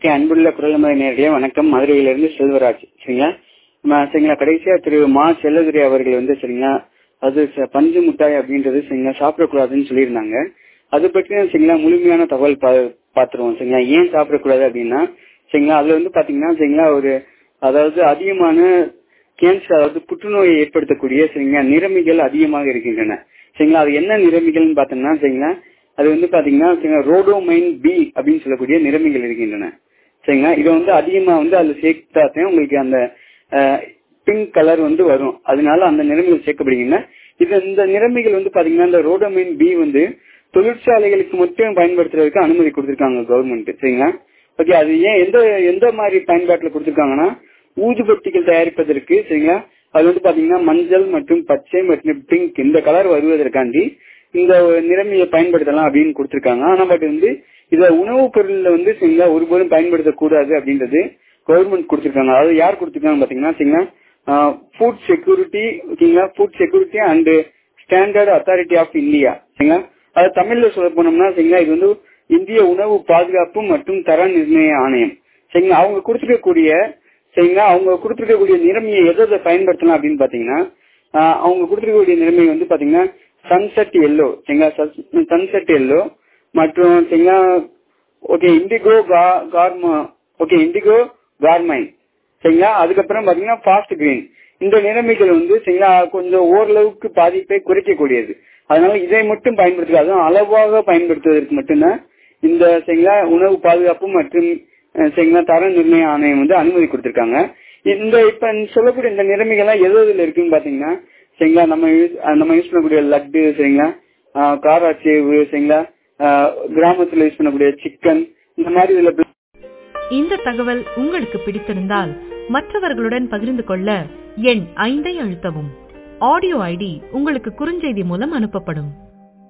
அன்புள்ள குரல்முறை நேரடியா வணக்கம் மதுரையிலிருந்து செல்வராஜ் சரிங்களா ம- சரிங்களா கடைசியா திரு மா செல்லதுரை அவர்கள் வந்து சரிங்களா அது ச- பஞ்சு மிட்டாய் அப்படின்றது சரிங்களா சாப்பிடக்கூடாதுன்னு சொல்லியிருந்தாங்க அது பற்றி சரிங்களா முழுமையான தகவல் பா- பார்த்துருவோம் சரிங்களா ஏன் சாப்பிடக்கூடாது அப்படின்னா சரிங்களா அதுல வந்து பாத்தீங்கன்னா சரிங்களா ஒரு அதாவது அதிகமான கேன்சர் அதாவது புற்றுநோயை ஏற்படுத்தக்கூடிய சரிங்களா நிறமிகள் அதிகமாக இருக்கின்றன சரிங்களா அது என்ன நிறமிகள்னு பார்த்தோம்னா சரிங்களா அது வந்து பாத்தீங்கன்னா சரிங்களா ரோடோமைன் பி அப்படின்னு சொல்லக்கூடிய நிறமிகள் இருக்கின்றன சரிங்களா இதை வந்து அதிகமா வந்து அதுல சேர்த்தாத்தான் உங்களுக்கு அந்த பிங்க் கலர் வந்து வரும் அதனால அந்த நிறமிகள் சேர்க்கப்படுகின்றன இது இந்த நிறமிகள் வந்து பாத்தீங்கன்னா இந்த ரோடோமைன் பி வந்து தொழிற்சாலைகளுக்கு மட்டும் பயன்படுத்துறதுக்கு அனுமதி கொடுத்திருக்காங்க கவர்மெண்ட் சரிங்களா ஓகே அது ஏன் எந்த எந்த மாதிரி பயன்பாட்டுல கொடுத்திருக்காங்கன்னா ஊதுபத்திகள் தயாரிப்பதற்கு சரிங்களா அது வந்து பாத்தீங்கன்னா மஞ்சள் மற்றும் பச்சை மற்றும் பிங்க் இந்த கலர் வருவதற்காண்டி இந்த நிறமியை பயன்படுத்தலாம் அப்படின்னு கொடுத்திருக்காங்க ஆனா பட் வந்து இத உணவுப் பொருள்ல வந்து சரிங்களா ஒருபோதும் பயன்படுத்தக்கூடாது அப்படின்றது கவர்மெண்ட் கொடுத்திருக்காங்க அதாவது யார் கொடுத்திருக்காங்க பாத்தீங்கன்னா சரிங்களா ஃபுட் செக்யூரிட்டி ஓகேங்களா food security and standard authority of India சரிங்களா அது தமிழ்ல சொல்ல போனோம்னா சரிங்களா இது வந்து இந்திய உணவு பாதுகாப்பு மற்றும் தர நிர்ணய ஆணையம் சரிங்களா அவங்க கொடுத்துருக்கக்கூடிய சரிங்களா அவங்க கொடுத்துருக்கக்கூடிய நிறமையை எதை எதை பயன்படுத்தலாம் அப்படின்னு பாத்தீங்கன்னா ஆஹ் அவங்க கொடுத்துருக்கக்கூடிய நிறமை வந்து பாத்தீங்கன்னா சன்செட் எல்லோ சரிங்களா சன்செட் எல்லோ மற்றும் சரிங்களா okay indigo carmine okay indigo carmine சரிங்களா அதுக்கப்புறம் பாத்தீங்கன்னா ஃபாஸ்ட் கிரீன் இந்த நிலைமைகள் வந்து சரிங்களா கொஞ்சம் ஓரளவுக்கு பாதிப்பை குறைக்கக்கூடியது அதனால இதை மட்டும் பயன்படுத்துறது அதுவும் அளவாக பயன்படுத்துவதற்கு மட்டும்தான் இந்த சரிங்களா உணவு பாதுகாப்பு மற்றும் அஹ், சரிங்களா தர நிர்ணய ஆணையம் வந்து அனுமதி கொடுத்திருக்காங்க இந்த இப்ப சொல்லக்கூடிய இந்த நிலைமைகள்லாம் எது எதுல இருக்குன்னு பாத்தீங்கன்னா சரிங்களா நம்ம யூஸ் அஹ், நம்ம யூஸ் பண்ணக்கூடிய லட்டு சரிங்களா ஆஹ், காராச்சேவு சரிங்களா ஆஹ், கிராமத்துல யூஸ் பண்ணக்கூடிய சிக்கன் இந்த மாதிரி இதுல இந்த தகவல் உங்களுக்கு பிடித்திருந்தால் மற்றவர்களுடன் பகிர்ந்து கொள்ள எண் ஐந்தை அழுத்தவும் ஆடியோ ஐடி உங்களுக்கு குறுஞ்செய்தி மூலம் அனுப்பப்படும்